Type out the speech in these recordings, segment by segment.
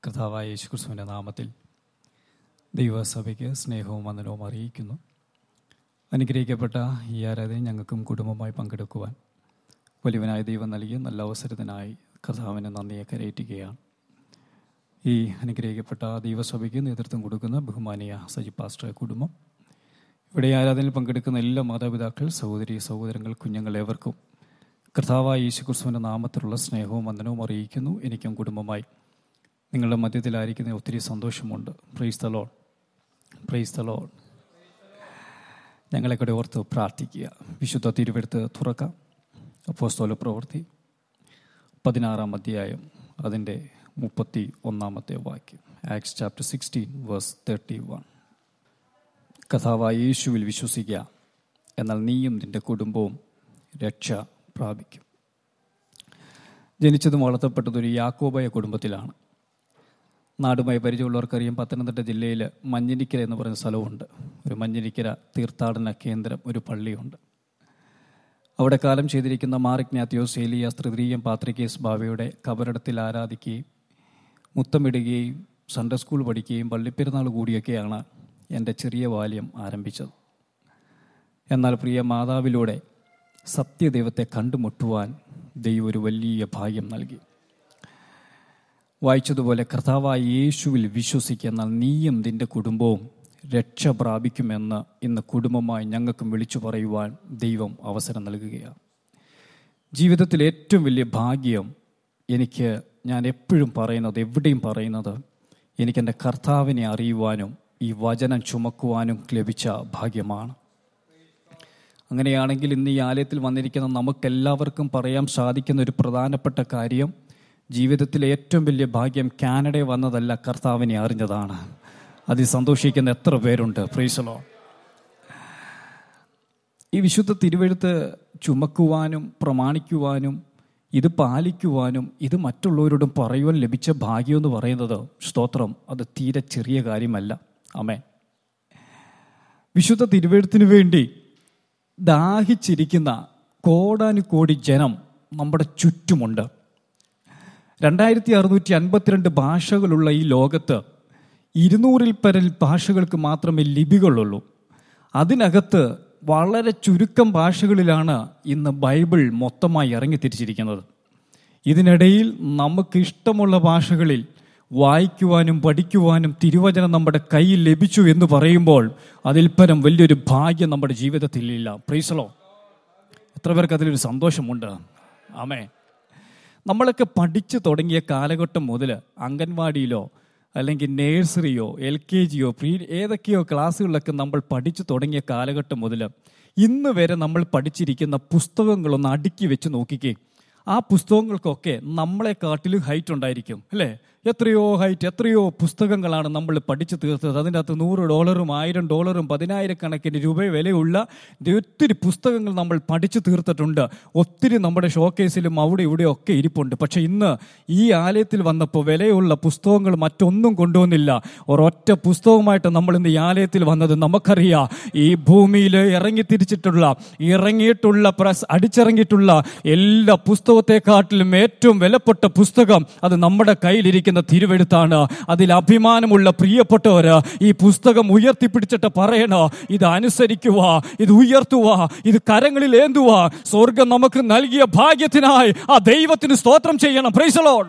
കർത്താവായ യേശുക്രിസ്തുവിൻ്റെ നാമത്തിൽ ദൈവസഭയ്ക്ക് സ്നേഹവും വന്ദനവും അറിയിക്കുന്നു അനുഗ്രഹിക്കപ്പെട്ട ഈ ആരാധന ഞങ്ങൾക്കും കുടുംബമായി പങ്കെടുക്കുവാൻ വലിയവനായ ദൈവം നൽകിയ നല്ല അവസരത്തിനായി കർത്താവിന് നന്ദിയെ കരയേറ്റുകയാണ് ഈ അനുഗ്രഹിക്കപ്പെട്ട ദൈവസഭയ്ക്ക് നേതൃത്വം കൊടുക്കുന്ന ബഹുമാനിയ സജി പാസ്റ്റർ കുടുംബം ഇവിടെ ഈ ആരാധനയിൽ പങ്കെടുക്കുന്ന എല്ലാ മാതാപിതാക്കൾ സഹോദരി സഹോദരങ്ങൾ കുഞ്ഞുങ്ങൾ ഏവർക്കും കർത്താവായ യേശുക്രിസ്തുവിൻ്റെ നാമത്തിലുള്ള സ്നേഹവും വന്ദനവും അറിയിക്കുന്നു എനിക്കും കുടുംബമായി നിങ്ങളുടെ മധ്യത്തിലായിരിക്കുന്ന ഒത്തിരി സന്തോഷമുണ്ട് praise the Lord praise the Lord ഞങ്ങളെ കൂടെ ഓർത്ത് പ്രാർത്ഥിക്കുക വിശുദ്ധ തിരുവെടുത്ത് തുറക്കാം അപ്പോസ്തോല പ്രവൃത്തി പതിനാറാം അധ്യായം അതിൻ്റെ മുപ്പത്തി ഒന്നാമത്തെ വാക്യം Acts chapter sixteen verse thirty one കഥാവായ യേശുവിൽ വിശ്വസിക്കുക എന്നാൽ നീയും നിന്റെ കുടുംബവും രക്ഷ പ്രാപിക്കും ജനിച്ചതും വളർത്തപ്പെട്ടതും ഒരു യാക്കോബയ കുടുംബത്തിലാണ് നാടുമായി പരിചയമുള്ളവർക്കറിയാം പത്തനംതിട്ട ജില്ലയിൽ മഞ്ഞിനിക്കര എന്ന് പറയുന്ന സ്ഥലമുണ്ട് ഒരു മഞ്ഞിനിക്കര തീർത്ഥാടന കേന്ദ്രം ഒരു പള്ളിയുണ്ട് അവിടെ കാലം ചെയ്തിരിക്കുന്ന മാറിക് മാത്യോസ് ഏലിയാസ് തൃതീയം പാത്രിക്കേസ് ബാവയുടെ കബറിടത്തിൽ ആരാധിക്കുകയും മുത്തമിടുകയും സൺഡേ സ്കൂൾ പഠിക്കുകയും പള്ളിപ്പെരുന്നാൾ കൂടിയൊക്കെയാണ് എൻ്റെ ചെറിയ ബാല്യം ആരംഭിച്ചത് എന്നാൽ പ്രിയ മാതാവിലൂടെ സത്യദൈവത്തെ കണ്ടുമുട്ടുവാൻ ദൈവം ഒരു വലിയ ഭാഗ്യം നൽകി വായിച്ചതുപോലെ കർത്താവായ യേശുവിൽ വിശ്വസിക്കുന്ന നീയും നിന്റെ കുടുംബവും രക്ഷ പ്രാപിക്കുമെന്ന് ഇന്ന് കുടുംബമായി ഞങ്ങൾക്കും വിളിച്ചു പറയുവാൻ ദൈവം അവസരം നൽകുകയാണ് ജീവിതത്തിൽ ഏറ്റവും വലിയ ഭാഗ്യം എനിക്ക് ഞാൻ എപ്പോഴും പറയുന്നത് എവിടെയും പറയുന്നത് എനിക്കെൻ്റെ കർത്താവിനെ അറിയുവാനും ഈ വചനം ചുമക്കുവാനും ലഭിച്ച ഭാഗ്യമാണ് അങ്ങനെയാണെങ്കിൽ ഇന്ന് ഈ ആലയത്തിൽ വന്നിരിക്കുന്ന നമുക്കെല്ലാവർക്കും പറയാൻ സാധിക്കുന്ന ഒരു പ്രധാനപ്പെട്ട കാര്യം ജീവിതത്തിലെ ഏറ്റവും വലിയ ഭാഗ്യം കാനഡയിൽ വന്നതല്ല കർത്താവിനെ അറിഞ്ഞതാണ് അതിൽ സന്തോഷിക്കുന്ന എത്ര പേരുണ്ട് പ്രീസലോ ഈ വിശുദ്ധ തിരുവെഴുത്ത് ചുമക്കുവാനും പ്രമാണിക്കുവാനും ഇത് പാലിക്കുവാനും ഇത് മറ്റുള്ളവരോടും പറയുവാൻ ലഭിച്ച ഭാഗ്യം എന്ന് പറയുന്നത് സ്തോത്രം അത് തീരെ ചെറിയ കാര്യമല്ല അമേ വിശുദ്ധ തിരുവെഴുത്തിന് വേണ്ടി ദാഹിച്ചിരിക്കുന്ന കോടാനുകോടി ജനം നമ്മുടെ ചുറ്റുമുണ്ട് രണ്ടായിരത്തി അറുന്നൂറ്റി അൻപത്തിരണ്ട് ഭാഷകളുള്ള ഈ ലോകത്ത് ഇരുന്നൂറിൽ പരൽ ഭാഷകൾക്ക് മാത്രമേ ലിപികളുള്ളൂ അതിനകത്ത് വളരെ ചുരുക്കം ഭാഷകളിലാണ് ഇന്ന് ബൈബിൾ മൊത്തമായി ഇറങ്ങി തിരിച്ചിരിക്കുന്നത് ഇതിനിടയിൽ നമുക്ക് ഇഷ്ടമുള്ള ഭാഷകളിൽ വായിക്കുവാനും പഠിക്കുവാനും തിരുവചനം നമ്മുടെ കയ്യിൽ ലഭിച്ചു എന്ന് പറയുമ്പോൾ അതിൽ പരം വലിയൊരു ഭാഗ്യം നമ്മുടെ ജീവിതത്തിൽ ഇല്ല പ്രീസലോ എത്ര പേർക്ക് അതിലൊരു സന്തോഷമുണ്ട് ആമേ നമ്മളൊക്കെ പഠിച്ചു തുടങ്ങിയ കാലഘട്ടം മുതൽ അംഗൻവാടിയിലോ അല്ലെങ്കിൽ നേഴ്സറിയോ എൽ കെ ജിയോ പ്രീ ഏതൊക്കെയോ ക്ലാസ്സുകളിലൊക്കെ നമ്മൾ പഠിച്ചു തുടങ്ങിയ കാലഘട്ടം മുതൽ ഇന്ന് വരെ നമ്മൾ പഠിച്ചിരിക്കുന്ന പുസ്തകങ്ങളൊന്ന് അടുക്കി വെച്ച് നോക്കിക്കേ ആ പുസ്തകങ്ങൾക്കൊക്കെ നമ്മളെക്കാട്ടിലും ഹൈറ്റ് ഉണ്ടായിരിക്കും അല്ലേ എത്രയോ ഹൈറ്റ് എത്രയോ പുസ്തകങ്ങളാണ് നമ്മൾ പഠിച്ചു തീർത്തത് അതിൻ്റെ അകത്ത് നൂറ് ഡോളറും ആയിരം ഡോളറും പതിനായിരക്കണക്കിന് രൂപ വിലയുള്ള ഒത്തിരി പുസ്തകങ്ങൾ നമ്മൾ പഠിച്ചു തീർത്തിട്ടുണ്ട് ഒത്തിരി നമ്മുടെ ഷോക്കേസിലും അവിടെ ഇവിടെ ഒക്കെ ഇരിപ്പുണ്ട് പക്ഷെ ഇന്ന് ഈ ആലയത്തിൽ വന്നപ്പോൾ വിലയുള്ള പുസ്തകങ്ങൾ മറ്റൊന്നും കൊണ്ടുവന്നില്ല ഒരൊറ്റ പുസ്തകമായിട്ട് നമ്മൾ ഇന്ന് ഈ ആലയത്തിൽ വന്നത് നമുക്കറിയാം ഈ ഭൂമിയിൽ ഇറങ്ങി തിരിച്ചിട്ടുള്ള ഇറങ്ങിയിട്ടുള്ള പ്രസ് അടിച്ചിറങ്ങിയിട്ടുള്ള എല്ലാ പുസ്തകത്തെക്കാട്ടിലും ഏറ്റവും വിലപ്പെട്ട പുസ്തകം അത് നമ്മുടെ കയ്യിലിരിക്കുന്ന തിരുവെടുത്താണ് അതിൽ അഭിമാനമുള്ള പ്രിയപ്പെട്ടവര് ഈ പുസ്തകം ഉയർത്തിപ്പിടിച്ചിട്ട് പറയണ ഇത് അനുസരിക്കുക ഇത് ഉയർത്തുക ഇത് കരങ്ങളിൽ ഏന്തുക സ്വർഗം നമുക്ക് നൽകിയ ഭാഗ്യത്തിനായി ആ ദൈവത്തിന് സ്തോത്രം ചെയ്യണം പ്രൈസലോൺ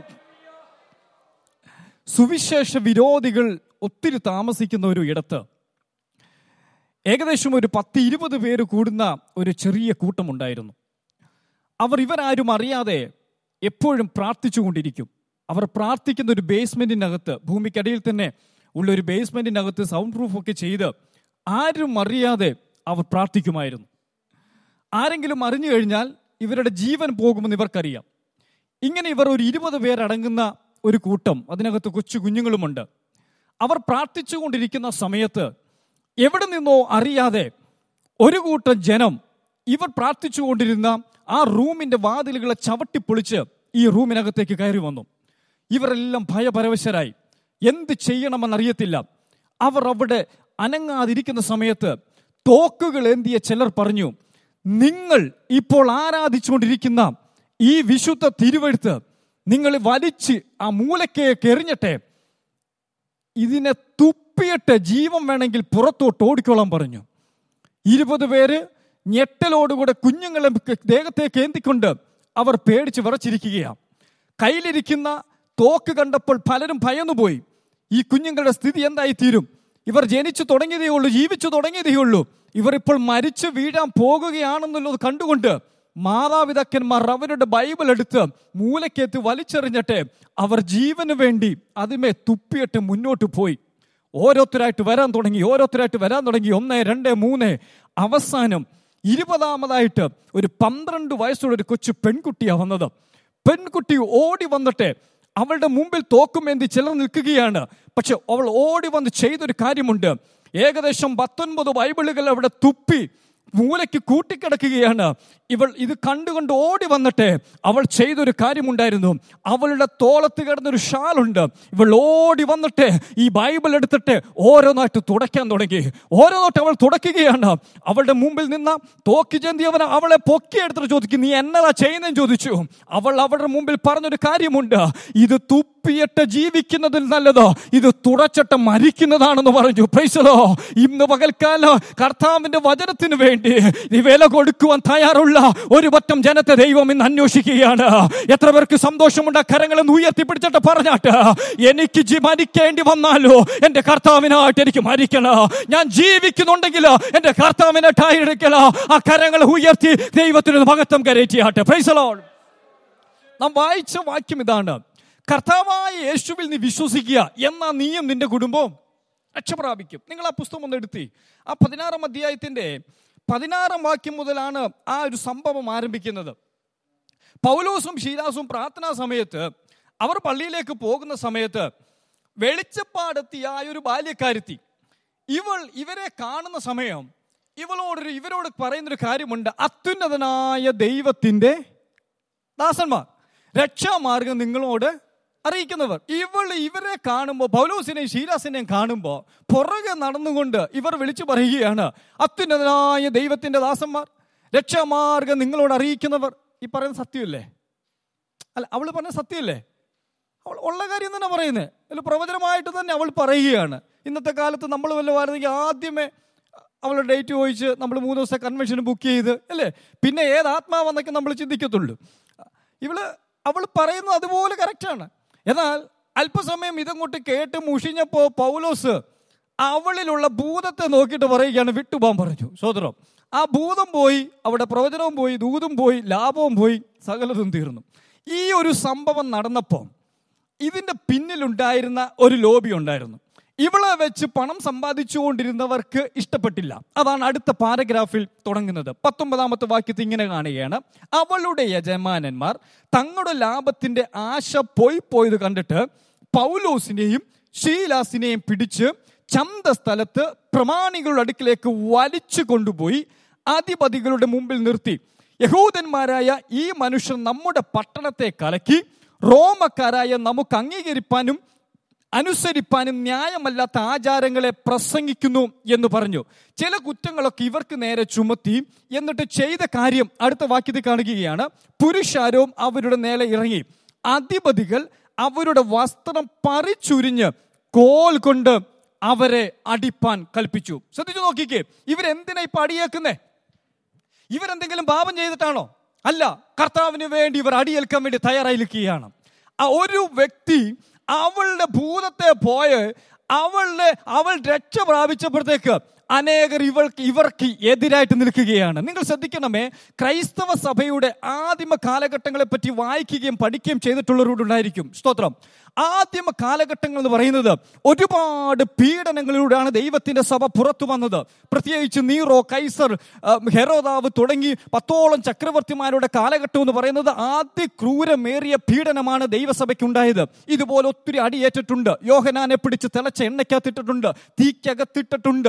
സുവിശേഷ വിരോധികൾ ഒത്തിരി താമസിക്കുന്ന ഒരു ഇടത്ത് ഏകദേശം ഒരു പത്ത് ഇരുപത് പേര് കൂടുന്ന ഒരു ചെറിയ കൂട്ടമുണ്ടായിരുന്നു അവർ ഇവരാരും അറിയാതെ എപ്പോഴും പ്രാർത്ഥിച്ചുകൊണ്ടിരിക്കും അവർ പ്രാർത്ഥിക്കുന്ന ഒരു ബേസ്മെന്റിനകത്ത് ഭൂമിക്കടിയിൽ തന്നെ ഉള്ള ഒരു ബേസ്മെന്റിനകത്ത് സൗണ്ട് പ്രൂഫ് ഒക്കെ ചെയ്ത് ആരും അറിയാതെ അവർ പ്രാർത്ഥിക്കുമായിരുന്നു ആരെങ്കിലും അറിഞ്ഞു കഴിഞ്ഞാൽ ഇവരുടെ ജീവൻ പോകുമെന്ന് ഇവർക്കറിയാം ഇങ്ങനെ ഇവർ ഒരു ഇരുപത് പേരടങ്ങുന്ന ഒരു കൂട്ടം അതിനകത്ത് കൊച്ചു കുഞ്ഞുങ്ങളുമുണ്ട് അവർ പ്രാർത്ഥിച്ചുകൊണ്ടിരിക്കുന്ന സമയത്ത് എവിടെ നിന്നോ അറിയാതെ ഒരു കൂട്ടം ജനം ഇവർ പ്രാർത്ഥിച്ചുകൊണ്ടിരുന്ന ആ റൂമിന്റെ വാതിലുകളെ ചവിട്ടിപ്പൊളിച്ച് ഈ റൂമിനകത്തേക്ക് കയറി വന്നു ഇവരെല്ലാം ഭയപരവശരായി എന്ത് ചെയ്യണമെന്നറിയത്തില്ല അവർ അവിടെ അനങ്ങാതിരിക്കുന്ന സമയത്ത് തോക്കുകൾ ഏന്തിയ ചിലർ പറഞ്ഞു നിങ്ങൾ ഇപ്പോൾ ആരാധിച്ചുകൊണ്ടിരിക്കുന്ന ഈ വിശുദ്ധ തിരുവഴുത്ത് നിങ്ങൾ വലിച്ച് ആ മൂലക്കേക്ക് എറിഞ്ഞട്ടെ ഇതിനെ തുപ്പിയിട്ട് ജീവൻ വേണമെങ്കിൽ പുറത്തോട്ട് ഓടിക്കോളാൻ പറഞ്ഞു ഇരുപത് പേര് ഞെട്ടലോടുകൂടെ കുഞ്ഞുങ്ങളെ ദേഹത്തെ കേന്തിക്കൊണ്ട് അവർ പേടിച്ച് വിറച്ചിരിക്കുകയാണ് കയ്യിലിരിക്കുന്ന തോക്ക് കണ്ടപ്പോൾ പലരും ഭയന്നുപോയി ഈ കുഞ്ഞുങ്ങളുടെ സ്ഥിതി എന്തായി തീരും ഇവർ ജനിച്ചു തുടങ്ങിയതേ ഉള്ളൂ ജീവിച്ചു തുടങ്ങിയതേ ഉള്ളൂ ഇവർ ഇപ്പോൾ മരിച്ചു വീഴാൻ പോകുകയാണെന്നുള്ളത് കണ്ടുകൊണ്ട് മാതാപിതാക്കന്മാർ അവരുടെ ബൈബിൾ എടുത്ത് മൂലക്കെത്തി വലിച്ചെറിഞ്ഞിട്ട് അവർ ജീവന് വേണ്ടി അതിമേ തുപ്പിയിട്ട് മുന്നോട്ട് പോയി ഓരോരുത്തരായിട്ട് വരാൻ തുടങ്ങി ഓരോരുത്തരായിട്ട് വരാൻ തുടങ്ങി ഒന്ന് രണ്ട് മൂന്ന് അവസാനം ഇരുപതാമതായിട്ട് ഒരു പന്ത്രണ്ട് വയസ്സുള്ള ഒരു കൊച്ചു പെൺകുട്ടിയാണ് വന്നത് പെൺകുട്ടി ഓടി വന്നിട്ട് അവളുടെ മുമ്പിൽ തോക്കുമേന്തി ചിലർ നിൽക്കുകയാണ് പക്ഷെ അവൾ ഓടി വന്ന് ചെയ്തൊരു കാര്യമുണ്ട് ഏകദേശം പത്തൊൻപത് ബൈബിളുകൾ അവിടെ തുപ്പി മൂലയ്ക്ക് കൂട്ടിക്കിടക്കുകയാണ് ഇവൾ ഇത് കണ്ടുകൊണ്ട് ഓടി വന്നിട്ട് അവൾ ചെയ്തൊരു കാര്യമുണ്ടായിരുന്നു അവളുടെ തോളത്ത് കിടന്നൊരു ഷാളുണ്ട് ഇവൾ ഓടി വന്നിട്ട് ഈ ബൈബിൾ എടുത്തിട്ട് ഓരോന്നായിട്ട് തുടയ്ക്കാൻ തുടങ്ങി ഓരോന്നായിട്ട് അവൾ തുടയ്ക്കുകയാണ് അവളുടെ മുമ്പിൽ നിന്ന തോക്കി ചെന്തിയവൻ അവളെ പൊക്കിയെടുത്തിട്ട് ചോദിക്കും നീ എന്നതാ ചെയ്യുന്നതെന്ന് ചോദിച്ചു അവൾ അവളുടെ മുമ്പിൽ പറഞ്ഞൊരു കാര്യമുണ്ട് ഇത് തുപ്പിയിട്ട് ജീവിക്കുന്നതിൽ നല്ലത് ഇത് തുടച്ചിട്ട് മരിക്കുന്നതാണെന്ന് പറഞ്ഞു പ്രൈസലോ ഇന്ന് പകൽക്കാലം കർത്താവിന്റെ വചനത്തിന് വേണ്ടി നീ വില കൊടുക്കുവാൻ തയ്യാറുള്ള ഒരു പറ്റം ജനത്തെ ദൈവം ഇന്ന് അന്വേഷിക്കുകയാണ് എത്ര പേർക്ക് സന്തോഷമുണ്ട് ആ കരങ്ങളെന്ന് ഉയർത്തിപ്പിടിച്ചിട്ട് പറഞ്ഞാട്ട് എനിക്ക് ജി- മരിക്കേണ്ടി വന്നാലോ എന്റെ കർത്താവിനായിട്ട് എനിക്ക് മരിക്കണം ഞാൻ ജീവിക്കുന്നുണ്ടെങ്കിൽ എന്റെ കർത്താവിനായിട്ടായി എടുക്കണം ആ കരങ്ങളെ ഉയർത്തി ദൈവത്തിന് മഹത്വം കരയറ്റിയാട്ടെ പ്രൈസലോൺ നാം വായിച്ച വാക്യം ഇതാണ് കർത്താവായ യേശുവിൽ നീ വിശ്വസിക്കുക എന്നാ നീയും നിന്റെ കുടുംബവും രക്ഷപ്രാപിക്കും നിങ്ങൾ ആ പുസ്തകം ഒന്ന് എടുത്തി ആ പതിനാറാം അധ്യായത്തിന്റെ പതിനാറാം വാക്യം മുതലാണ് ആ ഒരു സംഭവം ആരംഭിക്കുന്നത് പൗലോസും ഷീലാസും പ്രാർത്ഥനാ സമയത്ത് അവർ പള്ളിയിലേക്ക് പോകുന്ന സമയത്ത് വെളിച്ചപ്പാടെത്തിയ ആ ഒരു ബാല്യക്കാരുത്തി ഇവൾ ഇവരെ കാണുന്ന സമയം ഇവളോടൊരു ഇവരോട് പറയുന്നൊരു കാര്യമുണ്ട് അത്യുന്നതനായ ദൈവത്തിന്റെ ദാസന്മാർ രക്ഷാമാർഗം നിങ്ങളോട് അറിയിക്കുന്നവർ ഇവൾ ഇവരെ കാണുമ്പോൾ പൗലോസിനെയും ഷീലാസിനെയും കാണുമ്പോൾ പുറകെ നടന്നുകൊണ്ട് ഇവർ വിളിച്ചു പറയുകയാണ് അത്യുന്നതനായ ദൈവത്തിന്റെ ദാസന്മാർ രക്ഷാമാർഗം നിങ്ങളോട് അറിയിക്കുന്നവർ ഈ പറയുന്ന സത്യമല്ലേ അല്ല അവൾ പറഞ്ഞ സത്യമല്ലേ അവൾ ഉള്ള കാര്യം തന്നെ പറയുന്നത് അതിൽ പ്രവചനമായിട്ട് തന്നെ അവൾ പറയുകയാണ് ഇന്നത്തെ കാലത്ത് നമ്മൾ വല്ലവായിരുന്നെങ്കിൽ ആദ്യമേ അവളുടെ ഡേറ്റ് ചോദിച്ച് നമ്മൾ മൂന്ന് ദിവസത്തെ കൺവെൻഷൻ ബുക്ക് ചെയ്ത് അല്ലേ പിന്നെ ഏത് ആത്മാവെന്നൊക്കെ നമ്മൾ ചിന്തിക്കത്തുള്ളൂ ഇവള് അവൾ പറയുന്നത് അതുപോലെ കറക്റ്റാണ് എന്നാൽ അല്പസമയം ഇതങ്ങോട്ട് കേട്ട് മുഷിഞ്ഞപ്പോൾ പൗലോസ് അവളിലുള്ള ഭൂതത്തെ നോക്കിയിട്ട് പറയുകയാണ് വിട്ടുപോകാൻ പറഞ്ഞു സോദരം ആ ഭൂതം പോയി അവിടെ പ്രവചനവും പോയി ദൂതും പോയി ലാഭവും പോയി സകലതും തീർന്നു ഈ ഒരു സംഭവം നടന്നപ്പോൾ ഇതിന്റെ പിന്നിലുണ്ടായിരുന്ന ഒരു ലോബി ഉണ്ടായിരുന്നു ഇവളെ വെച്ച് പണം സമ്പാദിച്ചുകൊണ്ടിരുന്നവർക്ക് ഇഷ്ടപ്പെട്ടില്ല അതാണ് അടുത്ത പാരഗ്രാഫിൽ തുടങ്ങുന്നത് പത്തൊമ്പതാമത്തെ വാക്യത്തിൽ ഇങ്ങനെ കാണുകയാണ് അവളുടെ യജമാനന്മാർ തങ്ങളുടെ ലാഭത്തിന്റെ ആശ പോയി പോയത് കണ്ടിട്ട് പൗലോസിനെയും ഷീലാസിനെയും പിടിച്ച് ചന്ത സ്ഥലത്ത് പ്രമാണികളുടെ അടുക്കിലേക്ക് വലിച്ചു കൊണ്ടുപോയി അധിപതികളുടെ മുമ്പിൽ നിർത്തി യഹൂദന്മാരായ ഈ മനുഷ്യർ നമ്മുടെ പട്ടണത്തെ കലക്കി റോമക്കാരായ നമുക്ക് അംഗീകരിപ്പാനും അനുസരിപ്പാനും ന്യായമല്ലാത്ത ആചാരങ്ങളെ പ്രസംഗിക്കുന്നു എന്ന് പറഞ്ഞു ചില കുറ്റങ്ങളൊക്കെ ഇവർക്ക് നേരെ ചുമത്തി എന്നിട്ട് ചെയ്ത കാര്യം അടുത്ത വാക്യത്തിൽ കാണുകയാണ് പുരുഷാരവും അവരുടെ നേരെ ഇറങ്ങി അധിപതികൾ അവരുടെ വസ്ത്രം പറിച്ചുരിഞ്ഞ് കോൽ കൊണ്ട് അവരെ അടിപ്പാൻ കൽപ്പിച്ചു ശ്രദ്ധിച്ചു നോക്കിക്കേ ഇവരെന്തിനാ ഇപ്പൊ അടിയേക്കുന്നേ ഇവരെന്തെങ്കിലും പാപം ചെയ്തിട്ടാണോ അല്ല കർത്താവിന് വേണ്ടി ഇവർ അടിയേൽക്കാൻ വേണ്ടി തയ്യാറായി നിൽക്കുകയാണ് ആ ഒരു വ്യക്തി അവളുടെ ഭൂതത്തെ പോയ അവളുടെ അവൾ രക്ഷ പ്രാപിച്ചപ്പോഴത്തേക്ക് അനേകർ ഇവൾക്ക് ഇവർക്ക് എതിരായിട്ട് നിൽക്കുകയാണ് നിങ്ങൾ ശ്രദ്ധിക്കണമേ ക്രൈസ്തവ സഭയുടെ ആദിമ കാലഘട്ടങ്ങളെ പറ്റി വായിക്കുകയും പഠിക്കുകയും ചെയ്തിട്ടുള്ളവരോടുണ്ടായിരിക്കും സ്തോത്രം ആദിമ കാലഘട്ടങ്ങൾ എന്ന് പറയുന്നത് ഒരുപാട് പീഡനങ്ങളിലൂടെയാണ് ദൈവത്തിന്റെ സഭ പുറത്തു വന്നത് പ്രത്യേകിച്ച് നീറോ കൈസർ ആ, ഹെറോദാവ് തുടങ്ങി പത്തോളം ചക്രവർത്തിമാരുടെ കാലഘട്ടം എന്ന് പറയുന്നത് ആദ്യ ക്രൂരമേറിയ പീഡനമാണ് ദൈവസഭയ്ക്ക് ഉണ്ടായത് ഇതുപോലെ ഒത്തിരി അടിയേറ്റിട്ടുണ്ട് യോഹനാനെ പിടിച്ച് തിളച്ച എണ്ണയ്ക്കകത്തിട്ടിട്ടുണ്ട് തീക്കകത്തിട്ടിട്ടുണ്ട്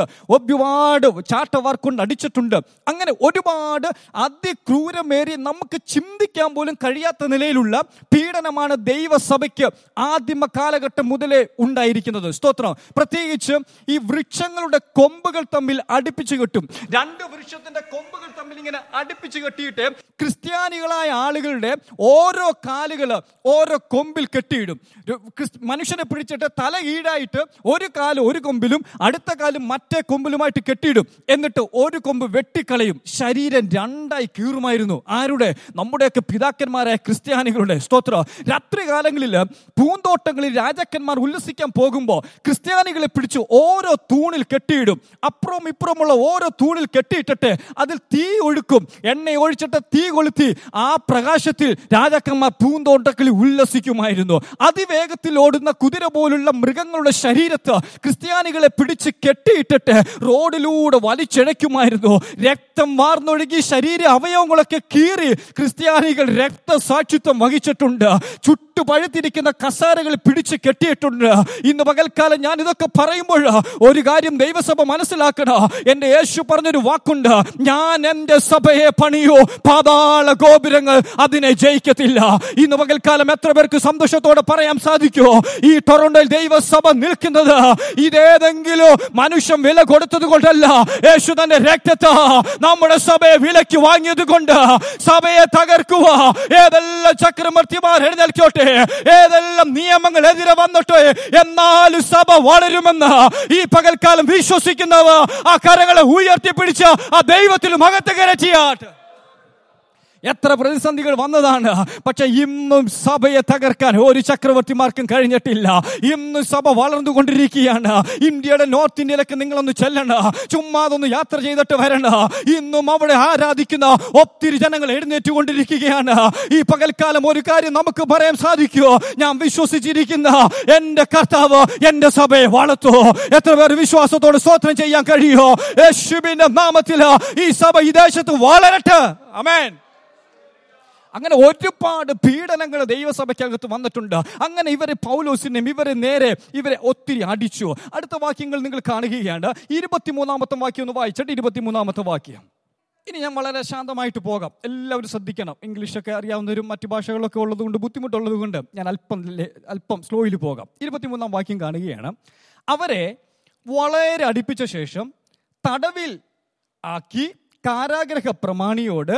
ഒരുപാട് ചാട്ടവാർ കൊണ്ട് അടിച്ചിട്ടുണ്ട് അങ്ങനെ ഒരുപാട് അതിക്രൂരമേറി നമുക്ക് ചിന്തിക്കാൻ പോലും കഴിയാത്ത നിലയിലുള്ള പീഡനമാണ് ദൈവസഭയ്ക്ക് ആദിമ കാലഘട്ടം മുതലേ ഉണ്ടായിരിക്കുന്നത് സ്തോത്രം പ്രത്യേകിച്ച് ഈ വൃക്ഷങ്ങളുടെ കൊമ്പുകൾ തമ്മിൽ അടുപ്പിച്ച് കെട്ടും രണ്ട് വൃക്ഷത്തിന്റെ കൊമ്പുകൾ തമ്മിൽ ഇങ്ങനെ അടുപ്പിച്ച് കെട്ടിയിട്ട് ക്രിസ്ത്യാനികളായ ആളുകളുടെ ഓരോ കാലുകള് ഓരോ കൊമ്പിൽ കെട്ടിയിടും ഒരു ക്രിസ്- മനുഷ്യനെ പിടിച്ചിട്ട് തല ഈടായിട്ട് ഒരു കാല് ഒരു കൊമ്പിലും അടുത്ത കാല് മറ്റേ കൊമ്പിലുമായിട്ട് കെട്ടിയിടും എന്നിട്ട് ഒരു കൊമ്പ് വെട്ടിക്കളയും ശരീരം രണ്ടായി കീറുമായിരുന്നു ആരുടെ നമ്മുടെയൊക്കെ പിതാക്കന്മാരായ ക്രിസ്ത്യാനികളുടെ സ്തോത്ര രാത്രികാലങ്ങളിൽ പൂന്തോട്ടങ്ങളിൽ രാജാക്കന്മാർ ഉല്ലസിക്കാൻ പോകുമ്പോൾ ക്രിസ്ത്യാനികളെ പിടിച്ച് ഓരോ തൂണിൽ കെട്ടിയിടും അപ്പുറം ഇപ്പുറമുള്ള ഓരോ തൂണിൽ കെട്ടിയിട്ടിട്ട് അതിൽ തീ ഒഴുക്കും എണ്ണ ഒഴിച്ചിട്ട് തീ കൊളുത്തി ആ പ്രകാശത്തിൽ രാജാക്കന്മാർ പൂന്തോട്ടങ്ങളിൽ ഉല്ലസിക്കുമായിരുന്നു അതിവേഗത്തിൽ ഓടുന്ന കുതിര പോലുള്ള മൃഗങ്ങളുടെ ശരീരത്ത് ക്രിസ്ത്യാനികളെ പിടിച്ച് കെട്ടിയിട്ടിട്ട് റോഡിലൂടെ വലിച്ചിഴയ്ക്കുമായിരുന്നു രക്തം വാർന്നൊഴുകി ശരീര അവയവങ്ങളൊക്കെ കീറി ക്രിസ്ത്യാനികൾ രക്തസാക്ഷിത്വം വഹിച്ചിട്ടുണ്ട് ചുട്ടുപഴുത്തിരിക്കുന്ന കസാരകൾ പിടിച്ച് കെട്ടിയിട്ടുണ്ട് ഇന്ന് പകൽക്കാലം ഞാൻ ഇതൊക്കെ പറയുമ്പോൾ ഒരു കാര്യം ദൈവസഭ മനസ്സിലാക്കണം എന്റെ യേശു പറഞ്ഞൊരു വാക്കുണ്ട് ഞാൻ എന്റെ സഭയെ പണിയോ പാതാള ഗോപുരങ്ങൾ അതിനെ ജയിക്കത്തില്ല ഇന്ന് പകൽക്കാലം എത്ര പേർക്ക് സന്തോഷത്തോടെ പറയാൻ സാധിക്കുമോ ഈ ടൊറന്റോയിൽ ദൈവസഭ നിൽക്കുന്നത് ഇതേതെങ്കിലും മനുഷ്യൻ വില കൊടുത്തത് കൊണ്ടല്ല യേശു തന്റെ രക്തത്തെ നമ്മുടെ സഭയെ വിലക്ക് വാങ്ങിയത് കൊണ്ട് സഭയെ തകർക്കുക ഏതെല്ലാം ചക്രവർത്തിമാർ എഴുന്നേൽക്കോട്ടെ ഏതെല്ലാം നിയമങ്ങൾ എതിരെ വന്നോട്ടെ എന്നാലും സഭ വളരുമെന്ന് ഈ പകൽക്കാലം വിശ്വസിക്കുന്നവർ ആ കരങ്ങളെ ഉയർത്തിപ്പിടിച്ച ആ ദൈവത്തിൽ മകത്ത് കരച്ചിയാട്ട് എത്ര പ്രതിസന്ധികൾ വന്നതാണ് പക്ഷെ ഇന്നും സഭയെ തകർക്കാൻ ഒരു ചക്രവർത്തിമാർക്കും കഴിഞ്ഞിട്ടില്ല ഇന്നും സഭ വളർന്നുകൊണ്ടിരിക്കുകയാണ് ഇന്ത്യയുടെ നോർത്ത് ഇന്ത്യയിലൊക്കെ നിങ്ങളൊന്ന് ചെല്ലണ ചുമ്മാതൊന്ന് യാത്ര ചെയ്തിട്ട് വരണ ഇന്നും അവിടെ ആരാധിക്കുന്ന ഒത്തിരി ജനങ്ങൾ എഴുന്നേറ്റുകൊണ്ടിരിക്കുകയാണ് ഈ പകൽക്കാലം ഒരു കാര്യം നമുക്ക് പറയാൻ സാധിക്കുമോ ഞാൻ വിശ്വസിച്ചിരിക്കുന്ന എന്റെ കർത്താവ് എന്റെ സഭയെ വളർത്തോ എത്ര പേർ വിശ്വാസത്തോട് സ്തോത്രം ചെയ്യാൻ കഴിയോ യേശുവിന്റെ നാമത്തിൽ ഈ സഭ ഈ ദേശത്ത് വളരട്ടെ അമേൻ അങ്ങനെ ഒരുപാട് പീഡനങ്ങൾ ദൈവസഭയ്ക്കകത്ത് വന്നിട്ടുണ്ട് അങ്ങനെ ഇവരെ പൗലോസിനെയും ഇവരെ നേരെ ഇവരെ ഒത്തിരി അടിച്ചു അടുത്ത വാക്യങ്ങൾ നിങ്ങൾ കാണുകയാണ് ഇരുപത്തിമൂന്നാമത്തെ വാക്യം ഒന്ന് വായിച്ചിട്ട് ഇരുപത്തിമൂന്നാമത്തെ വാക്യം ഇനി ഞാൻ വളരെ ശാന്തമായിട്ട് പോകാം എല്ലാവരും ശ്രദ്ധിക്കണം ഇംഗ്ലീഷൊക്കെ അറിയാവുന്നവരും മറ്റു ഭാഷകളൊക്കെ ഉള്ളതുകൊണ്ട് ബുദ്ധിമുട്ടുള്ളത് കൊണ്ട് ഞാൻ അല്പം ലേ- അല്പം സ്ലോയിൽ പോകാം ഇരുപത്തിമൂന്നാം വാക്യം കാണുകയാണ് അവരെ വളരെ അടുപ്പിച്ച ശേഷം തടവിൽ ആക്കി കാരാഗ്രഹ പ്രമാണിയോട്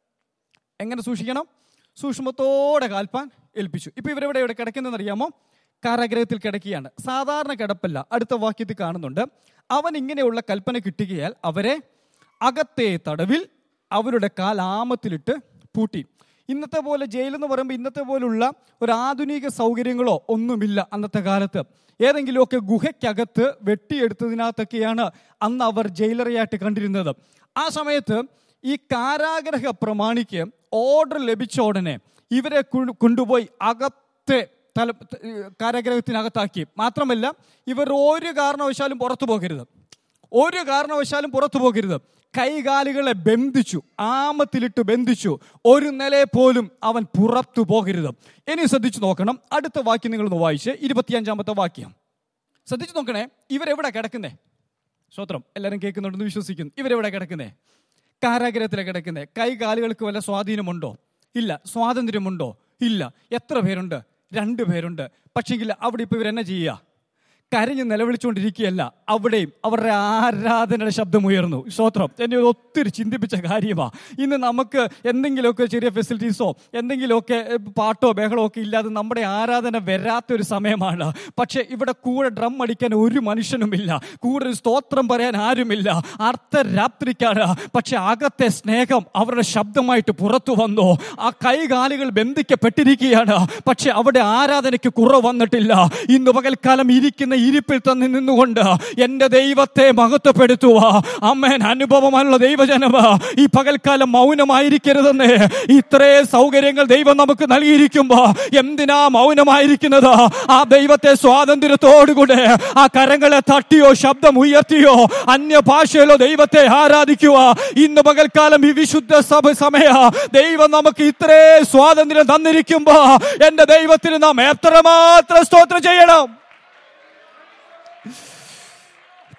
എങ്ങനെ സൂക്ഷിക്കണം സൂക്ഷ്മത്തോടെ കാൽപ്പാൻ ഏൽപ്പിച്ചു ഇപ്പൊ ഇവരെവിടെ ഇവിടെ കിടക്കുന്നതെന്ന് അറിയാമോ കാരാഗ്രഹത്തിൽ കിടക്കുകയാണ് സാധാരണ കിടപ്പല്ല അടുത്ത വാക്യത്തിൽ കാണുന്നുണ്ട് അവൻ ഇങ്ങനെയുള്ള കൽപ്പന കിട്ടുകയാൽ അവരെ അകത്തെ തടവിൽ അവരുടെ കാൽ ആമത്തിലിട്ട് പൂട്ടി ഇന്നത്തെ പോലെ ജയിൽ എന്ന് പറയുമ്പോൾ ഇന്നത്തെ പോലുള്ള ഒരു ആധുനിക സൗകര്യങ്ങളോ ഒന്നുമില്ല അന്നത്തെ കാലത്ത് ഏതെങ്കിലുമൊക്കെ ഗുഹയ്ക്കകത്ത് വെട്ടിയെടുത്തതിനകത്തൊക്കെയാണ് അന്ന് അവർ ജയിലറയായിട്ട് കണ്ടിരുന്നത് ആ സമയത്ത് ഈ കാരാഗ്രഹ പ്രമാണിക്ക് ഓർഡർ ലഭിച്ച ഉടനെ ഇവരെ കൊ- കൊണ്ടുപോയി അകത്തെ തല കാരാഗ്രഹത്തിനകത്താക്കി മാത്രമല്ല ഇവർ ഒരു കാരണവശാലും പുറത്തു പോകരുത് ഒരു കാരണവശാലും പുറത്തു പോകരുത് കൈകാലുകളെ ബന്ധിച്ചു ആമത്തിലിട്ട് ബന്ധിച്ചു ഒരു നിലയെ പോലും അവൻ പുറത്തു പോകരുത് ഇനി ശ്രദ്ധിച്ചു നോക്കണം അടുത്ത വാക്യം നിങ്ങളൊന്ന് വായിച്ച് ഇരുപത്തിയഞ്ചാമത്തെ വാക്യം ശ്രദ്ധിച്ചു നോക്കണേ ഇവരെവിടെ കിടക്കുന്നേ സ്വത്രം എല്ലാവരും കേൾക്കുന്നുണ്ടെന്ന് വിശ്വസിക്കുന്നു ഇവരെവിടെ കിടക്കുന്നേ കാരാഗ്രഹത്തിലെ കിടക്കുന്നേ കൈ കാലുകൾക്ക് വല്ല സ്വാധീനമുണ്ടോ ഇല്ല സ്വാതന്ത്ര്യമുണ്ടോ ഇല്ല എത്ര പേരുണ്ട് രണ്ട് പേരുണ്ട് പക്ഷെങ്കിൽ അവിടെ ഇപ്പൊ ഇവരെന്നെ ചെയ്യുക കരഞ്ഞ് നിലവിളിച്ചുകൊണ്ടിരിക്കുകയല്ല അവിടെയും അവരുടെ ആരാധനയുടെ ശബ്ദം ഉയർന്നു സ്തോത്രം എന്നെ ഇത് ഒത്തിരി ചിന്തിപ്പിച്ച കാര്യമാണ് ഇന്ന് നമുക്ക് എന്തെങ്കിലുമൊക്കെ ചെറിയ ഫെസിലിറ്റീസോ എന്തെങ്കിലുമൊക്കെ ഏ, പാട്ടോ ബഹളോ ഒക്കെ ഇല്ലാതെ നമ്മുടെ ആരാധന വരാത്തൊരു സമയമാണ് പക്ഷെ ഇവിടെ കൂടെ ഡ്രം അടിക്കാൻ ഒരു മനുഷ്യനുമില്ല കൂടെ ഒരു സ്തോത്രം പറയാൻ ആരുമില്ല അർദ്ധരാത്രിക്കാണ് പക്ഷെ അകത്തെ സ്നേഹം അവരുടെ ശബ്ദമായിട്ട് പുറത്തു വന്നു ആ കൈകാലുകൾ ബന്ധിക്കപ്പെട്ടിരിക്കുകയാണ് പക്ഷെ അവിടെ ആരാധനയ്ക്ക് കുറവ് വന്നിട്ടില്ല ഇന്ന് പകൽക്കാലം ഇരിക്കുന്ന ഇരിപ്പിൽ തന്നെ നിന്നുകൊണ്ട് എന്റെ ദൈവത്തെ മഹത്വപ്പെടുത്തുക അമ്മേൻ അനുഭവമുള്ള ദൈവജനമ ഈ പകൽക്കാലം മൗനമായിരിക്കരുതെന്ന് ഇത്രേ സൗകര്യങ്ങൾ ദൈവം നമുക്ക് നൽകിയിരിക്കുമ്പോ എന്തിനാ മൗനമായിരിക്കുന്നത് ആ ദൈവത്തെ സ്വാതന്ത്ര്യത്തോടുകൂടെ ആ കരങ്ങളെ തട്ടിയോ ശബ്ദം ഉയർത്തിയോ അന്യ ഭാഷയിലോ ദൈവത്തെ ആരാധിക്കുക ഇന്ന് പകൽക്കാലം ഈ വിശുദ്ധ സഭ സമയ ദൈവം നമുക്ക് ഇത്രേ സ്വാതന്ത്ര്യം തന്നിരിക്കുമ്പോ എന്റെ ദൈവത്തിന് നാം എത്രമാത്രം സ്തോത്രം ചെയ്യണം